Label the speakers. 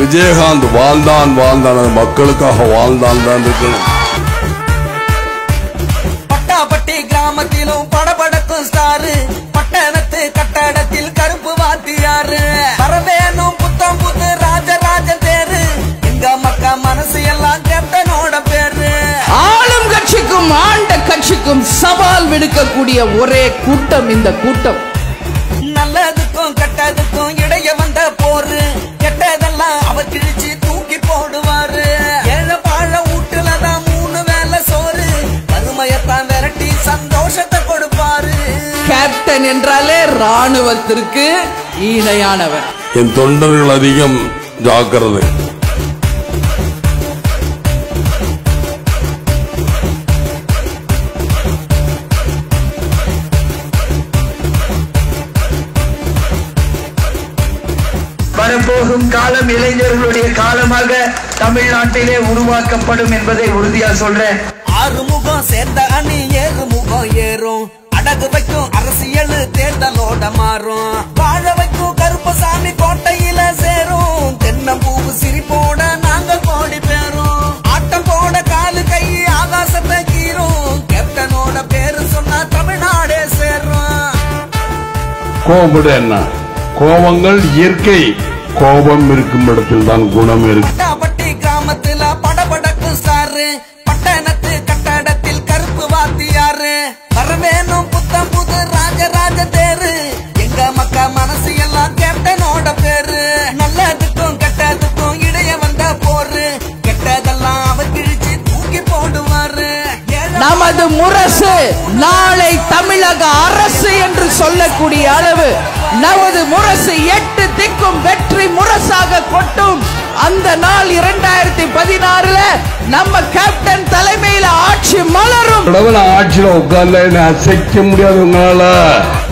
Speaker 1: விஜயகாந்த் வாழ்ந்தான் வாழ்ந்தான் அது மக்களுக்காக வாழ்ந்தான் தான் இருக்கணும்
Speaker 2: பட்டாப்பட்டி கிராமத்திலும் படபடக்கும் ஸ்டாரு பட்டணத்து கட்டடத்தில் கருப்பு வாத்தியாரு வரவேணும் புத்தம் புது ராஜராஜ தேரு எங்க மக்கா மனசு எல்லாம் கேப்டனோட பேரு
Speaker 3: ஆளும் கட்சிக்கும் ஆண்ட கட்சிக்கும் சவால் விடுக்கக்கூடிய ஒரே கூட்டம் இந்த கூட்டம்
Speaker 2: நல்லதுக்கும் கெட்டதுக்கும் இடைய வந்த போரு கெட்டதெல்லாம் அவர் கிழிச்சு தூக்கி போடுவாரு ஏழை பாழ வீட்டுல தான் மூணு வேலை சோறு வறுமையத்தான் விரட்டி சந்தோஷத்தை கொடுப்பாரு
Speaker 3: கேப்டன் என்றாலே ராணுவத்திற்கு ஈணையானவர்
Speaker 1: என் தொண்டர்கள் அதிகம் ஜாக்கிரதை
Speaker 4: வரப்போகும் காலம் இளைஞர்களுடைய காலமாக தமிழ்நாட்டிலே உருவாக்கப்படும் என்பதை உறுதியா சொல்றேன்
Speaker 2: ஆறு முகம் சேர்ந்த அணி ஏறு முகம் ஏறும் அடகு வைக்கும் அரசியல் தேர்தலோட மாறும் வாழ வைக்கும் கருப்பசாமி கோட்டையில சேரும் தென்னம்பூவு சிரிப்போட நாங்க கோடி பேரும் ஆட்டம் போட காலு கை ஆகாசத்தை கீரும் கேப்டனோட பேரு சொன்னா தமிழ்நாடே சேரும்
Speaker 1: கோபப்பட என்ன கோபங்கள் இயற்கை கோபம் இருக்கும் இடத்தில் தான் குணம் இருக்கு
Speaker 2: பட்டாப்பட்டி கிராமத்துல படபடக்கும் சாரு பட்டணத்து கட்டடத்தில் கருப்பு வாத்தியாரு வரவேணும் புத்தம் புது ராஜராஜ தேரு எங்க மக்கா மனசு எல்லாம் கேப்டனோட பேரு நல்லதுக்கும் கெட்டதுக்கும் இடைய வந்த போரு கெட்டதெல்லாம் அவர் கிழிச்சு தூக்கி போடுவாரு ஏழை
Speaker 3: நமது முரசு நாளை தமிழக அரசு என்று சொல்லக்கூடிய அளவு நமது முரசு எட்டு திக்கும் வெற்றி முரசாக கொட்டும் அந்த நாள் இரண்டாயிரத்தி பதினாறுல நம்ம கேப்டன் தலைமையில ஆட்சி மலரும்
Speaker 1: கடவுள் ஆட்சியில உட்கார்ந்து அசைக்க முடியாது உங்களால